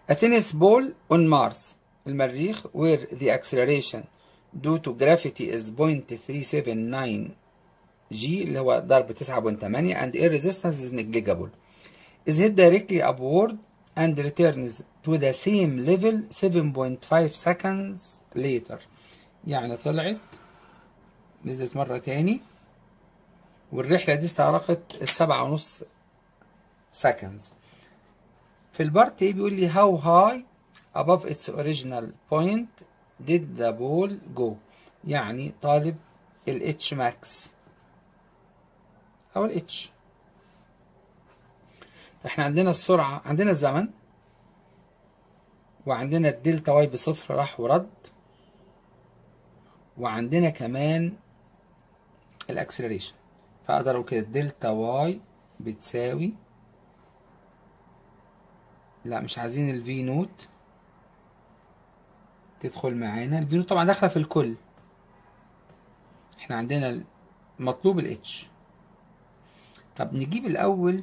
A tennis ball on Mars المريخ where the acceleration due to gravity is 0.379 g اللي هو ضرب 9.8 and air resistance is negligible is hit directly upward and returns to the same level 7.5 seconds later يعني طلعت نزلت مرة تاني والرحلة دي استغرقت السبعة ونص seconds في البارت ايه بيقول لي how high above its original point did the ball go يعني طالب ال H max أو ال H احنا عندنا السرعة عندنا الزمن وعندنا الدلتا واي بصفر راح ورد وعندنا كمان الاكسلريشن فاقدر اقول كده دلتا واي بتساوي لا مش عايزين الفي نوت تدخل معانا الفي نوت طبعا داخله في الكل احنا عندنا مطلوب الاتش طب نجيب الاول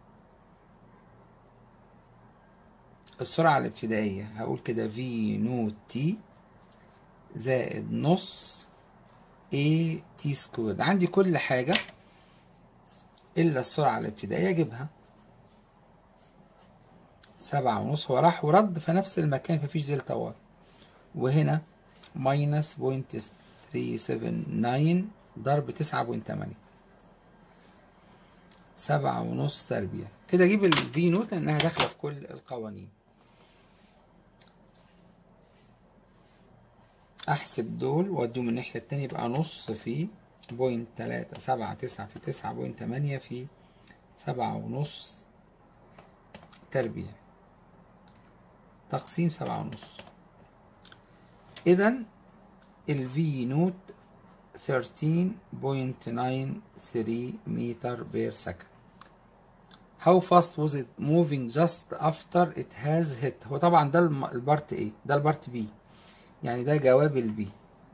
السرعة الابتدائية هقول كده في نوت تي زائد نص اي تي سكوير عندي كل حاجة إلا السرعة الابتدائية أجيبها سبعة ونص هو راح ورد في نفس المكان مفيش دلتا واي وهنا ماينس بوينت ثري سفن ناين ضرب تسعة بوينت تمانية سبعة ونص تربيع كده أجيب الفي نوت لأنها داخلة في كل القوانين احسب دول واديهم الناحية التانية يبقى نص في بوينت تلاتة سبعة تسعة في تسعة بوينت تمانية في سبعة ونص تربيع تقسيم سبعة ونص إذا ال V نوت 13.93 meter per second How fast was it moving just after it has hit هو طبعا ده البارت A ده البارت B يعني ده جواب البي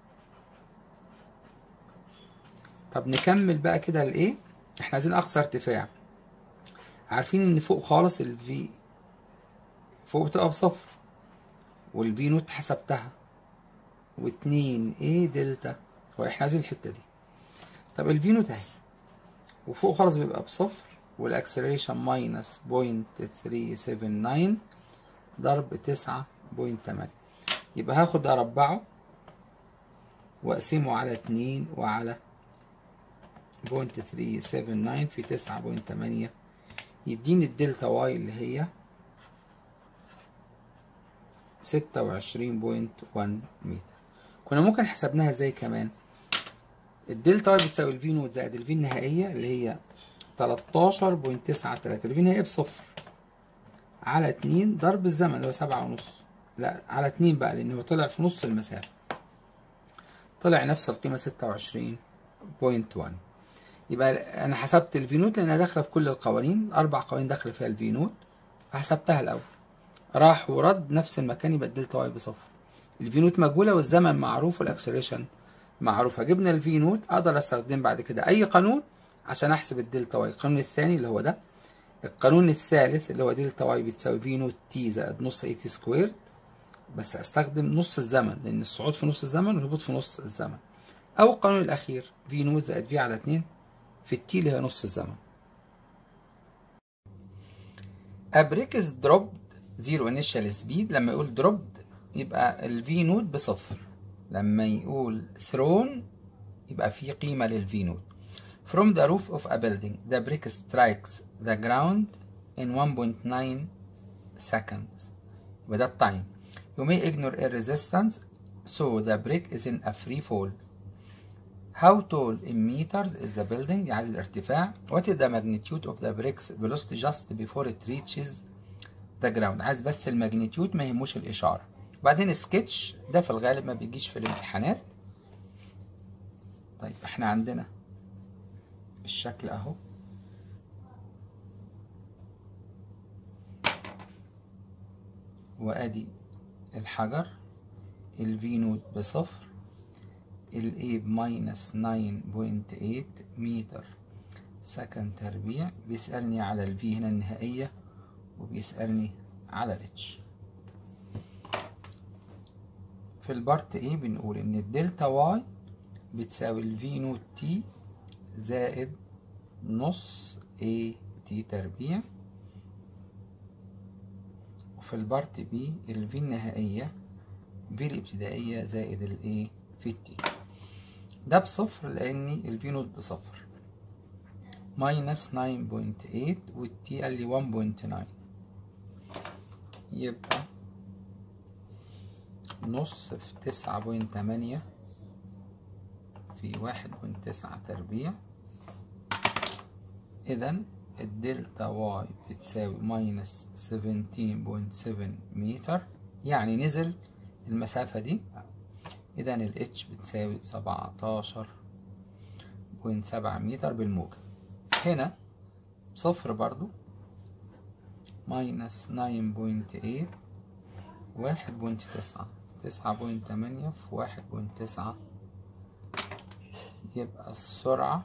طب نكمل بقى كده الايه احنا عايزين اقصى ارتفاع عارفين ان فوق خالص الفي فوق بتبقى بصفر والفي نوت حسبتها واتنين ايه دلتا هو احنا عايزين الحتة دي طب الفي نوت اهي وفوق خالص بيبقى بصفر والاكسلريشن ماينس بوينت ثري سفن ناين ضرب تسعة بوينت تمانية يبقى هاخد اربعه واقسمه على اتنين وعلى بوينت ثري سفن ناين في تسعة بوينت تمانية يديني الدلتا واي اللي هي ستة وعشرين بوينت ون متر كنا ممكن حسبناها ازاي كمان الدلتا واي بتساوي الفي نوت زائد الفي النهائية اللي هي تلاتاشر بوينت تسعة تلاتة الفي النهائية بصفر على اتنين ضرب الزمن اللي هو سبعة ونص لا على اتنين بقى لان هو طلع في نص المسافة طلع نفس القيمة ستة وعشرين بوينت وان يبقى انا حسبت الفي نوت لانها داخلة في كل القوانين اربع قوانين داخلة فيها الفي نوت فحسبتها الاول راح ورد نفس المكان يبقى الدلتا واي بصفر الفي نوت مجهولة والزمن معروف والاكسلريشن معروفة جبنا الفي نوت اقدر استخدم بعد كده اي قانون عشان احسب الدلتا واي القانون الثاني اللي هو ده القانون الثالث اللي هو دلتا واي بتساوي في نوت تي زائد نص اي تي سكويرد بس استخدم نص الزمن لان الصعود في نص الزمن والهبوط في نص الزمن او القانون الاخير في نوت زائد في على 2 في التي اللي هي نص الزمن A brick is dropped zero initial speed لما يقول dropped يبقى ال V نوت بصفر لما يقول thrown يبقى في قيمة لل V نوت From the roof of a building the brick strikes the ground in 1.9 seconds يبقى ده التايم You may ignore air resistance so the brick is in a free fall How tall in meters is the building عايز الارتفاع What is the magnitude of the brick's velocity just before it reaches the ground عايز بس الماجنتيود ما يهموش الإشارة وبعدين سكتش ده في الغالب ما بيجيش في الامتحانات طيب احنا عندنا الشكل اهو وادي الحجر الفي نوت بصفر الاي بماينس 9.8 متر سكند تربيع بيسألني على الفي هنا النهائية وبيسألني على الاتش في البارت ايه بنقول ان الدلتا واي بتساوي الفي نوت تي زائد نص اي تي تربيع وفي البارت بي الفي النهائية في الابتدائية زائد الايه في التي ده بصفر لأن الفي نوت بصفر ماينس 9.8 والتي قال لي 1.9 يبقى نص في تسعة بوينت تمانية في واحد بوينت تسعة تربيع إذا الدلتا واي بتساوي ماينس سفنتين بوينت سفن متر يعني نزل المسافة دي إذا ال H بتساوي سبعتاشر بوينت سبعة متر بالموجب هنا صفر برضو ماينس ناين بوينت ايت واحد بوينت تسعة تسعة بوينت تمانية في واحد بوينت تسعة يبقى السرعة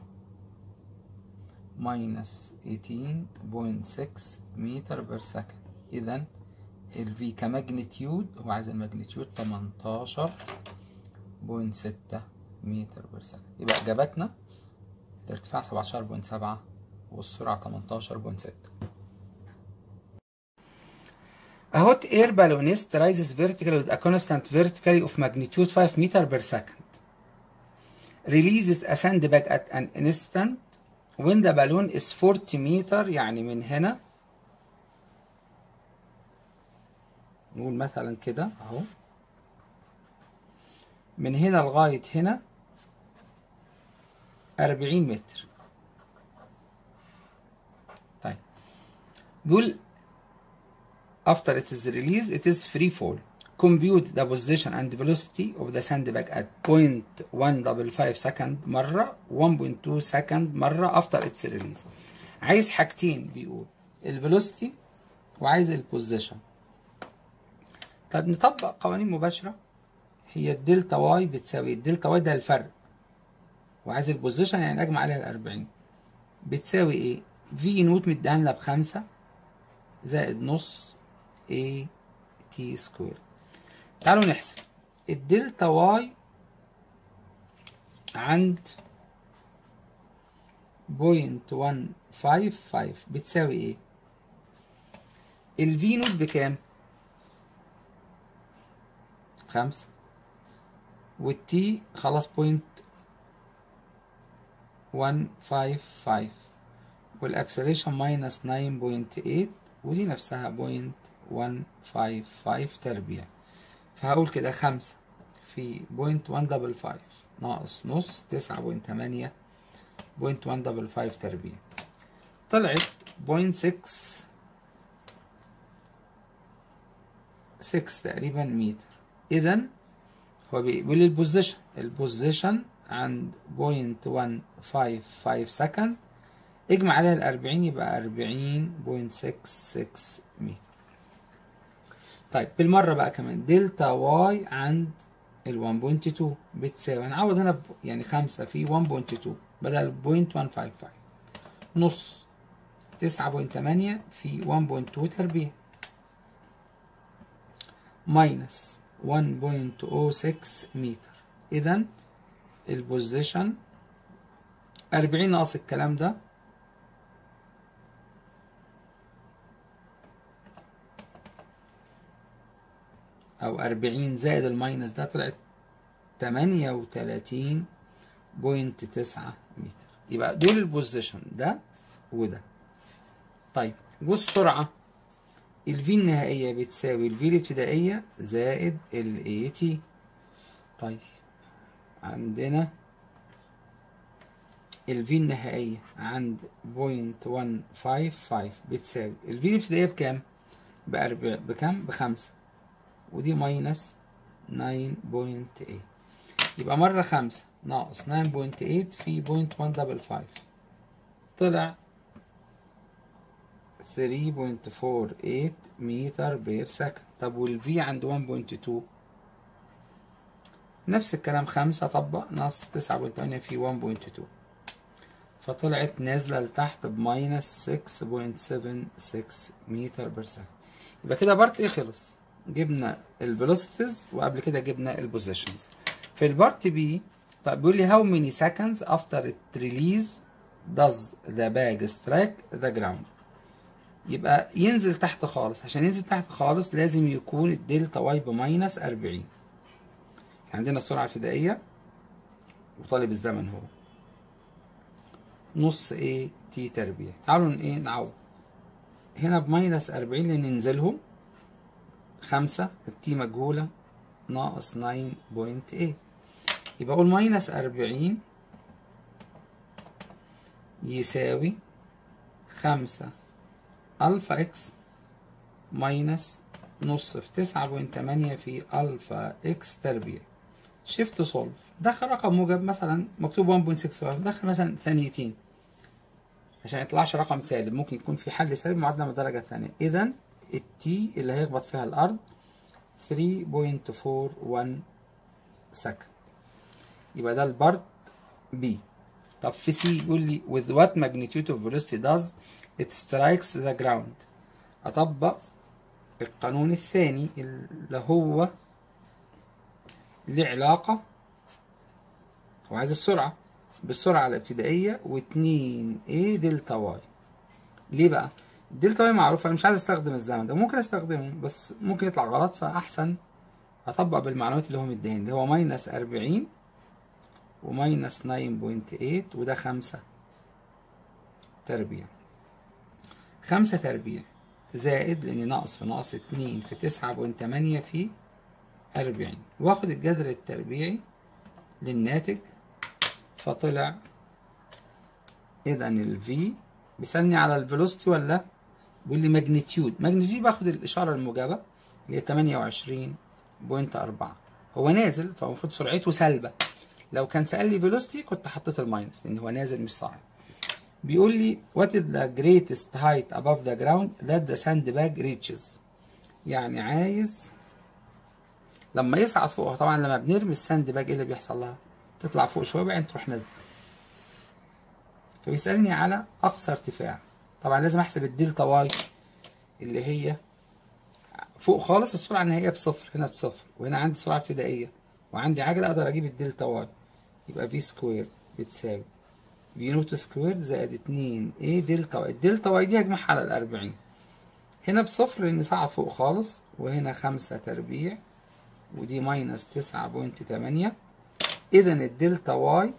ماينس ايتين بوينت سكس متر بير سكند إذا ال V كماجنتيود هو عايز الماجنتيود تمنتاشر بوينت ستة متر بير سكند يبقى إجابتنا الارتفاع سبعتاشر بوينت سبعة والسرعة تمنتاشر بوينت ستة A hot air balloonist rises vertically with a constant vertically of magnitude 5 meter per second. Releases a sandbag at an instant when the balloon is 40 meter يعني من هنا نقول مثلا كده اهو من هنا لغاية هنا 40 متر طيب بيقول after it is released it is free fall compute the position and velocity of the sandbag at 0.155 second مرة 1.2 second مرة after its release عايز حاجتين بيقول الفيلوسيتي وعايز البوزيشن طيب نطبق قوانين مباشرة هي الدلتا واي بتساوي الدلتا واي ده الفرق وعايز البوزيشن يعني اجمع عليها الأربعين بتساوي ايه في نوت مديها بخمسة زائد نص A تي سكوير تعالوا نحسب الدلتا واي عند بوينت ون فايف فايف بتساوي ايه الفي نوت بكام خمسة والتي خلاص بوينت ون فايف فايف والاكسلريشن ماينس ناين بوينت ايت ودي نفسها بوينت 155 تربيع فهقول كده خمسة في بوينت 155 ناقص نص تسعة بوينت تمانية بوينت 155 تربيع طلعت بوينت 6 6 تقريبا متر إذا هو بيقول لي البوزيشن البوزيشن عند بوينت 155 سكند اجمع عليها الأربعين يبقى أربعين بوينت سكس سكس متر طيب بالمرة بقى كمان دلتا واي عند ال 1.2 بتساوي هنعوض هنا ب... يعني خمسة في 1.2 بدل بوينت 155 نص تسعة بوينت تمانية في 1.2 تربيع ماينس 1.06 متر إذا البوزيشن 40 ناقص الكلام ده أو أربعين زائد الماينس ده طلعت تمانية وتلاتين بوينت تسعة متر يبقى دول البوزيشن ده وده طيب والسرعة الفي النهائية بتساوي الفي الابتدائية زائد الاي تي طيب عندنا الفي النهائية عند بوينت ون فايف فايف بتساوي الفي الابتدائية بكام؟ بأربع بكام؟ بخمسة ودي ماينس 9.8 يبقى مرة خمسة ناقص 9.8 في بوينت 155 طلع 3.48 متر بير سكند طب والفي عند 1.2 نفس الكلام خمسة طبق ناقص 9.8 في 1.2 فطلعت نازلة لتحت بماينس 6.76 متر بير سكند يبقى كده بارت ايه خلص جبنا الفيلوسيتيز وقبل كده جبنا البوزيشنز في البارت بي طب بيقول لي how many seconds after it release does the bag strike the ground يبقى ينزل تحت خالص عشان ينزل تحت خالص لازم يكون الدلتا واي بماينس 40 عندنا السرعة الفدائية وطالب الزمن هو نص ايه تي تربيع تعالوا ايه نعوض هنا بماينس 40 لان ننزلهم خمسة التي مجهولة ناقص 9.8 يبقى اقول ماينس 40 يساوي خمسة ألفا إكس ماينس نص في تسعة بوينت تمانية في ألفا إكس تربيع شيفت سولف دخل رقم موجب مثلا مكتوب 1.6 دخل مثلا ثانيتين عشان يطلعش رقم سالب ممكن يكون في حل سالب معادلة من الدرجة الثانية إذا التي اللي هيخبط فيها الأرض 3.41 سكند يبقى ده البارت بي طب في سي يقول لي with what magnitude of velocity does it strikes the ground أطبق القانون الثاني اللي هو ليه علاقة هو عايز السرعة بالسرعة الابتدائية واتنين ايه دلتا واي ليه بقى؟ الدلتا واي معروفة أنا مش عايز استخدم الزمن ده ممكن استخدمه بس ممكن يطلع غلط فأحسن أطبق بالمعلومات اللي هو مديهاني اللي هو ماينس أربعين وماينس ناين بوينت ايت وده خمسة تربيع خمسة تربيع زائد لأن ناقص في ناقص اتنين في تسعة بوينت تمانية في أربعين واخد الجذر التربيعي للناتج فطلع إذا ال V بيسألني على الفيلوسيتي ولا بيقول لي ماجنتيود ماجنتيود باخد الإشارة الموجبة اللي هي تمانية وعشرين بوينت أربعة هو نازل فالمفروض سرعته سالبة لو كان سأل لي فيلوسيتي كنت حطيت الماينس لأن هو نازل مش صاعد بيقول لي what is the greatest height above the ground that the sandbag reaches يعني عايز لما يصعد فوق طبعا لما بنرمي الساند باج ايه اللي بيحصل لها تطلع فوق شويه بعدين تروح نازله فبيسالني على اقصى ارتفاع طبعا لازم احسب الدلتا واي اللي هي فوق خالص السرعه النهائيه بصفر هنا بصفر وهنا عندي سرعه ابتدائيه وعندي عجله اقدر اجيب الدلتا واي يبقى في سكوير بتساوي في نوت سكوير زائد اتنين ايه دلتا واي الدلتا واي دي هجمعها على الأربعين هنا بصفر لأن صعد فوق خالص وهنا خمسة تربيع ودي ماينس تسعة بوينت تمانية إذا الدلتا واي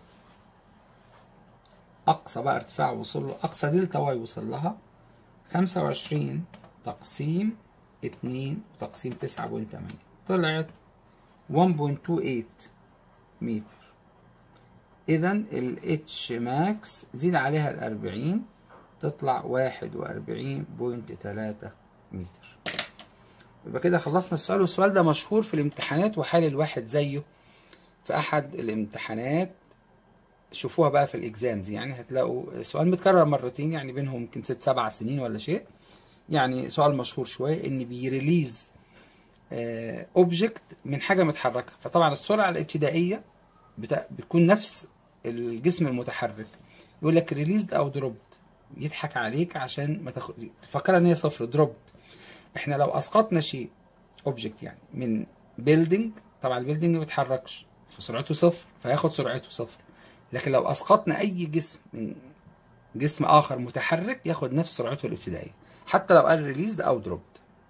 أقصى بقى ارتفاع وصل له أقصى دلتا واي وصل لها خمسة وعشرين تقسيم اتنين تقسيم تسعة بوينت تمانية طلعت 1.28 متر إذا ال H ماكس زيد عليها الأربعين تطلع واحد وأربعين بوينت تلاتة متر يبقى كده خلصنا السؤال والسؤال ده مشهور في الامتحانات وحال الواحد زيه في أحد الامتحانات شوفوها بقى في الإكزامز يعني هتلاقوا سؤال متكرر مرتين يعني بينهم يمكن ست سبع سنين ولا شيء يعني سؤال مشهور شوية إن بيريليز اوبجكت من حاجة متحركة فطبعا السرعة الابتدائية بتا... بتكون نفس الجسم المتحرك يقول لك ريليزد او دروبد يضحك عليك عشان ما تخ... تفكرها ان هي صفر دروبد احنا لو اسقطنا شيء اوبجكت يعني من بيلدينج طبعا البيلدينج ما بيتحركش فسرعته صفر فياخد سرعته صفر لكن لو اسقطنا اي جسم من جسم اخر متحرك ياخد نفس سرعته الابتدائيه حتى لو قال ريليزد او دروبد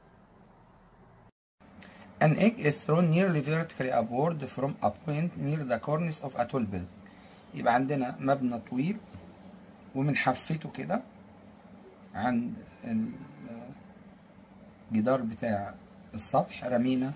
An egg is thrown nearly vertically upward from a point near the cornice of a tall building. يبقى عندنا مبنى طويل ومن حفته كده عند الجدار بتاع السطح رمينا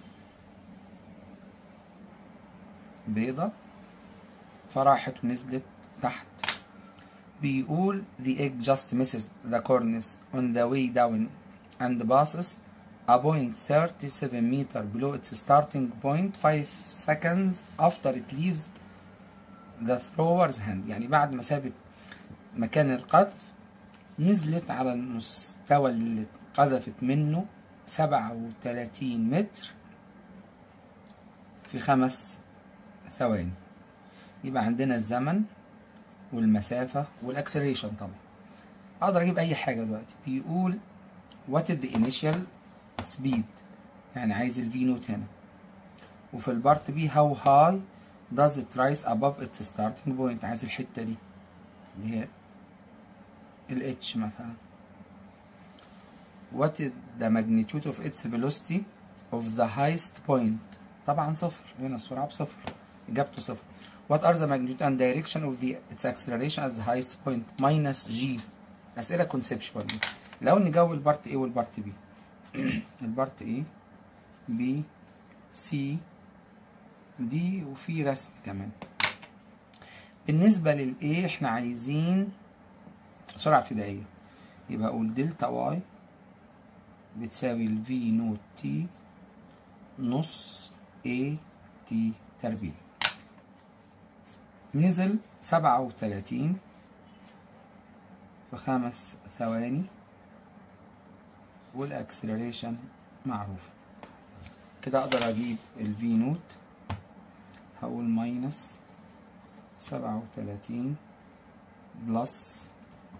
بيضة فراحت ونزلت تحت بيقول the egg just misses the cornice on the way down and passes a point 37 meter below its starting point 5 seconds after it leaves the thrower's hand يعني بعد ما سابت مكان القذف نزلت على المستوى اللي قذفت منه 37 متر في خمس ثواني يبقى عندنا الزمن والمسافة والأكسلريشن طبعا أقدر أجيب أي حاجة دلوقتي بيقول what is the initial speed يعني عايز الفي نوت هنا وفي البارت بي هاو هاي does it rise above its starting point عايز الحتة دي اللي هي ال H مثلا what is the magnitude of its velocity of the highest point طبعا صفر هنا السرعة بصفر إجابته صفر what are the magnitude and direction of the its acceleration at the highest point minus g أسئلة conceptual دي لو نجاوب البارت A والبارت B البارت A B C D وفي رسم كمان بالنسبة للA احنا عايزين سرعة ابتدائية يبقى أقول دلتا واي بتساوي ال V نوت T نص A T تربيع نزل سبعة وتلاتين في خمس ثواني والاكسلريشن معروفة كده اقدر اجيب الفي نوت هقول ماينس سبعة وتلاتين بلس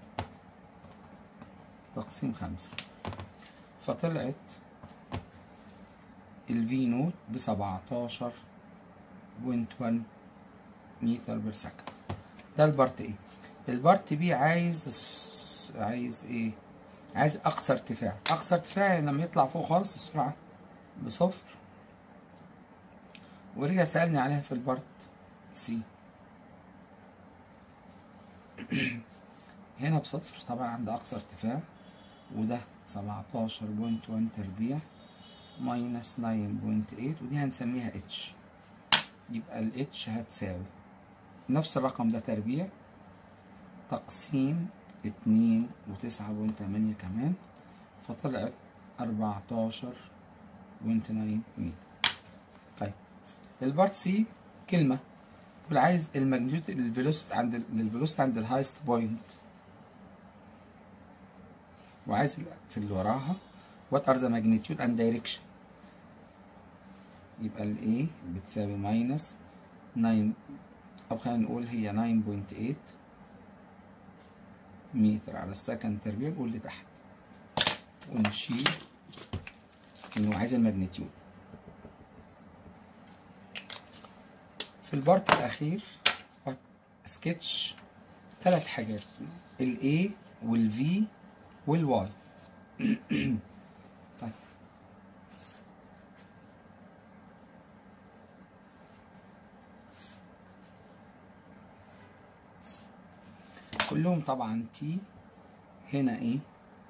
تقسيم خمسة فطلعت الفي نوت بسبعتاشر بوينت ون متر بير سكند ده البارت ايه البارت بي عايز عايز ايه عايز اقصى ارتفاع اقصى ارتفاع يعني لما يطلع فوق خالص السرعه بصفر ورجع سألني عليها في البارت سي هنا بصفر طبعا عند اقصى ارتفاع وده سبعتاشر بوينت وان تربيع ماينس ناين بوينت ايت ودي هنسميها اتش يبقى الاتش هتساوي نفس الرقم ده تربيع تقسيم اتنين وتسعة بوينت تمانية كمان فطلعت أربعتاشر بوينت ناين متر طيب البارت سي كلمة بقول عايز الماجنتيود الفيلوسيتي عند الفيلوسيتي عند الهايست بوينت وعايز في اللي وراها وات ار ذا ماجنتيود اند دايركشن يبقى ال A بتساوي ماينس 9 أو خلينا نقول هي 9.8 متر على السكند تربيع نقول لتحت ونشيل إنه عايز الماجنتيود في البارت الأخير سكتش ثلاث حاجات ال A وال V وال Y طيب كلهم طبعا تي هنا ايه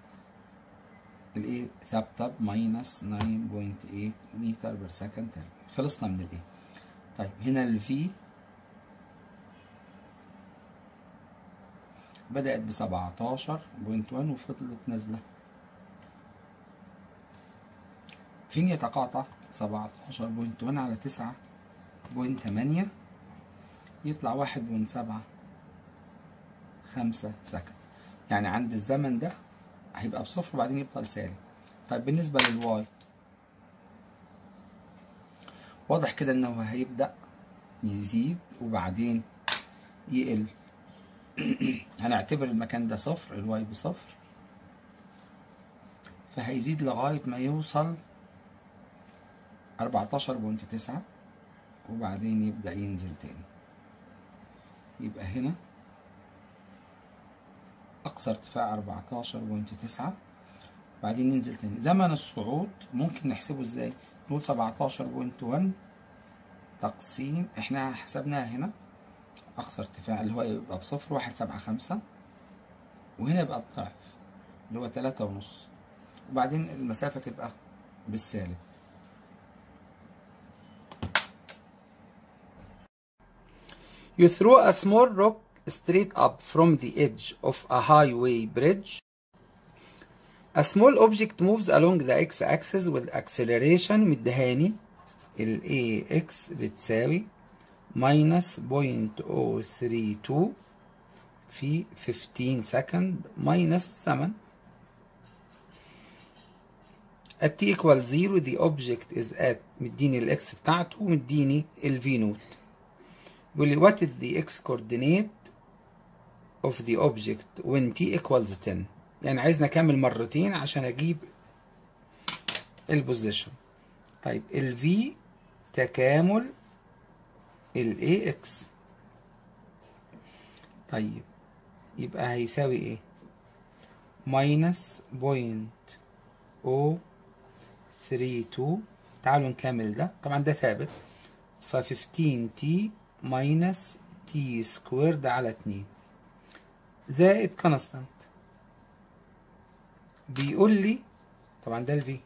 الايه ثابته ماينس 9.8 متر بير سكند خلصنا من الايه طيب هنا الفي بدأت ب 17.1 وفضلت نازلة فين يتقاطع 17.1 على 9.8 يطلع واحد من سبعة خمسة سكند يعني عند الزمن ده هيبقى بصفر وبعدين يفضل سالب طيب بالنسبة للواي واضح كده انه هيبدأ يزيد وبعدين يقل هنعتبر المكان ده صفر الواي بصفر فهيزيد لغاية ما يوصل أربعتاشر بوينت تسعة وبعدين يبدأ ينزل تاني يبقى هنا أقصى ارتفاع أربعتاشر بوينت تسعة بعدين ننزل تاني زمن الصعود ممكن نحسبه ازاي نقول سبعتاشر بوينت ون تقسيم احنا حسبناها هنا أقصى ارتفاع اللي هو يبقى بصفر واحد سبعة خمسة وهنا يبقى الضعف اللي هو تلاتة ونص وبعدين المسافة تبقى بالسالب You throw a small rock straight up from the edge of a highway bridge. A small object moves along the x-axis with acceleration مدهاني ال ax بتساوي minus 0.032 في 15 second minus الزمن. at t equals 0 the object is at مديني الاكس بتاعته ومديني ال v نوت. بيقول لي what is the x coordinate of the object when t equals 10 يعني عايزنا اكمل مرتين عشان اجيب البوزيشن طيب ال V تكامل ال AX طيب يبقى هيساوي ايه ماينس بوينت او ثري تو تعالوا نكمل ده طبعا ده ثابت ف 15 تي ماينس تي سكويرد على اتنين زائد كونستانت بيقول لي طبعا ده الفي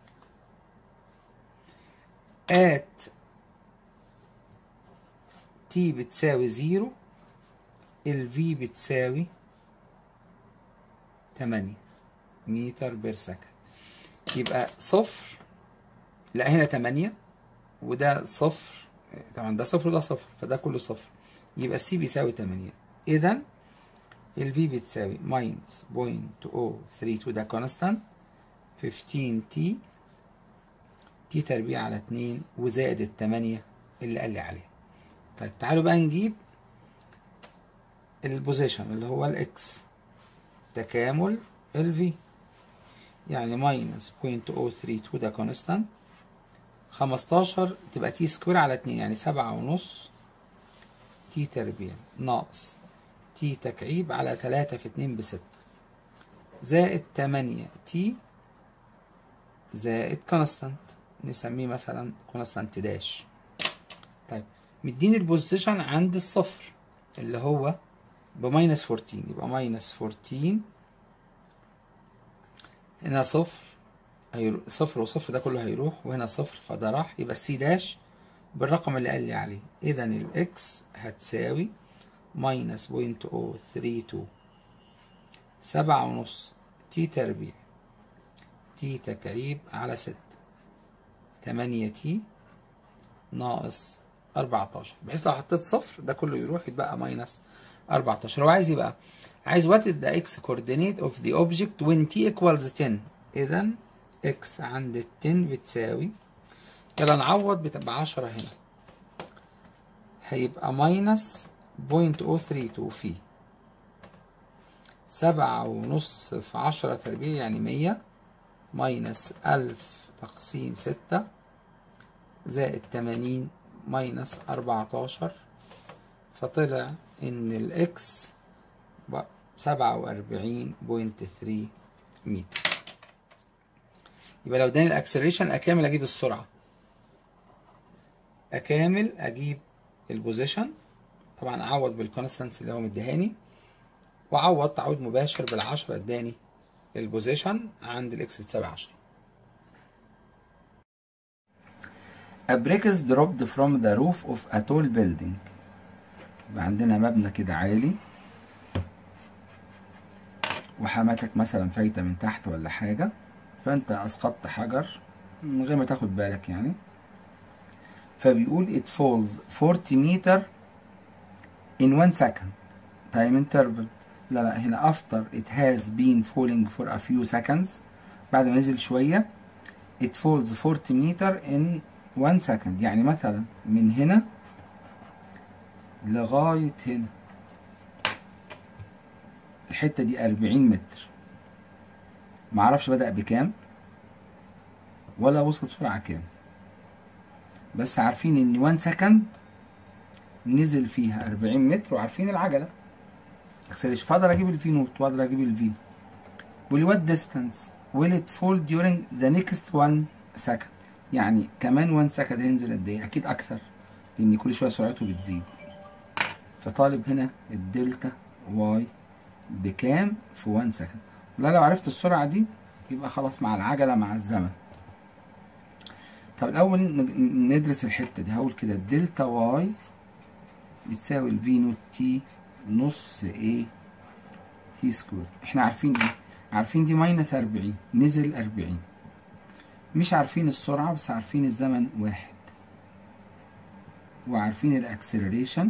ات تي بتساوي زيرو الفي بتساوي تمانية متر بير سكند يبقى صفر لا هنا تمانية وده صفر طبعا ده صفر وده صفر فده كله صفر يبقى السي بيساوي تمانية إذا الفي بتساوي ماينس بوينت او ثري تو ده كونستانت فيفتين تي تي تربيع على اتنين وزائد التمانية اللي قال لي عليها طيب تعالوا بقى نجيب البوزيشن اللي هو الاكس تكامل الفي يعني ماينس بوينت او ثري تو ده كونستانت خمستاشر تبقى تي سكوير على اتنين يعني سبعة ونص تي تربيع ناقص تي تكعيب على تلاتة في اتنين بستة زائد تمانية تي زائد كونستانت نسميه مثلا كونستانت داش طيب مديني البوزيشن عند الصفر اللي هو بماينس 14 يبقى ماينس 14 هنا صفر هيرو... صفر وصفر ده كله هيروح وهنا صفر فده راح يبقى السي داش بالرقم اللي قال لي عليه اذا الاكس هتساوي ماينس بوينت او ثري تو سبعة ونص تي تربيع تي تكعيب على ستة تمانية تي ناقص أربعتاشر بحيث لو حطيت صفر ده كله يروح يتبقى ماينس 14 هو عايز يبقى عايز what is the x coordinate of the object when t equals 10 إذا x عند ال 10 بتساوي يلا نعوض بتبقى 10 هنا هيبقى ماينس بوينت او ثري تو في سبعة ونص في عشرة تربيع يعني مية ماينس ألف تقسيم ستة زائد تمانين ماينس أربعتاشر فطلع إن الإكس سبعة وأربعين بوينت ثري متر يبقى لو اداني الأكسلريشن أكامل أجيب السرعة أكامل أجيب البوزيشن طبعا أعوض بالكونستانس اللي هو مديهاني وأعوض تعويض مباشر بالعشرة اداني البوزيشن عند الإكس بتساوي عشرة A brick is dropped from the roof of a tall building يبقى عندنا مبنى كده عالي وحماتك مثلا فايتة من تحت ولا حاجة فانت اسقطت حجر من غير ما تاخد بالك يعني فبيقول it falls 40 meter in one second time interval لا لا هنا after it has been falling for a few seconds بعد ما نزل شوية it falls 40 meter in one second يعني مثلا من هنا لغاية هنا الحتة دي 40 متر معرفش بدأ بكام ولا وصل سرعة كام بس عارفين ان 1 سكند نزل فيها 40 متر وعارفين العجلة اكسلريشن فاقدر اجيب الفي نوت واقدر اجيب الفي والوات ديستانس will it fall during the next one second يعني كمان 1 سكند هينزل قد ايه اكيد اكثر لان كل شويه سرعته بتزيد فطالب هنا الدلتا واي بكام في 1 سكند لا لو عرفت السرعه دي يبقى خلاص مع العجله مع الزمن طب الاول ندرس الحته دي هقول كده الدلتا واي بتساوي الفي نوت تي نص ايه تي سكوير احنا عارفين ايه عارفين دي ماينس 40 نزل 40 مش عارفين السرعة بس عارفين الزمن واحد وعارفين الاكسلريشن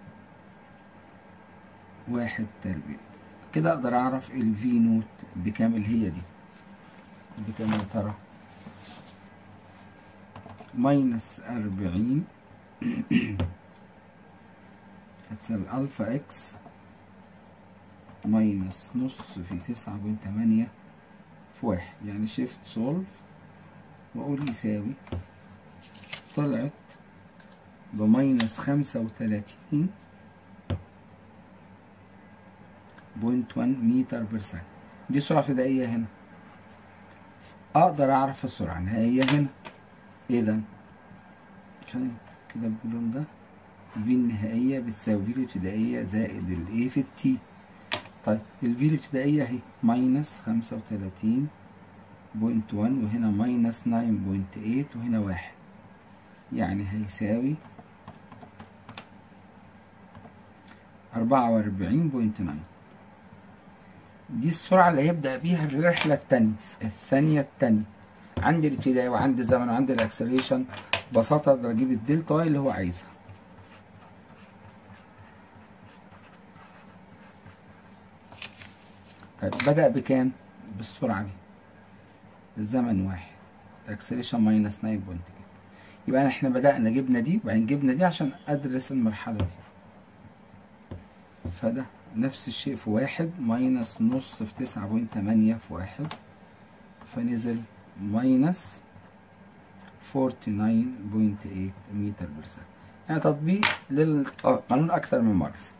واحد تربيع كده اقدر اعرف الفي نوت بكام اللي هي دي بكام يا ترى ماينس أربعين هتساوي ألفا إكس ماينس نص في تسعة بوينت تمانية في واحد يعني شيفت سولف وأقول يساوي طلعت بماينس خمسة وتلاتين بوينت وان متر بير ثانية دي السرعة الابتدائية هنا أقدر أعرف السرعة النهائية هنا إذا عشان كده باللون ده في النهائية بتساوي في الابتدائية زائد ال A في التي طيب الفي الابتدائية اهي ماينس خمسة وتلاتين بوينت وان وهنا ماينس ناين بوينت ايت وهنا واحد يعني هيساوي أربعة وأربعين بوينت ناين دي السرعة اللي هيبدأ بيها الرحلة التانية الثانية التانية عندي الابتدائي وعندي الزمن وعندي الاكسلريشن ببساطة اقدر اجيب الدلتا واي اللي هو عايزها طيب بدأ بكام؟ بالسرعة دي الزمن واحد الاكسلريشن ماينس 9.8 يبقى احنا بدأنا جبنا دي وبعدين جبنا دي عشان ادرس المرحلة دي فده نفس الشيء في واحد ماينس نص في تسعة بوينت تمانية في واحد فنزل ماينس فورتي ناين بوينت ايت متر بير سكند يعني تطبيق للقانون أكثر من مرة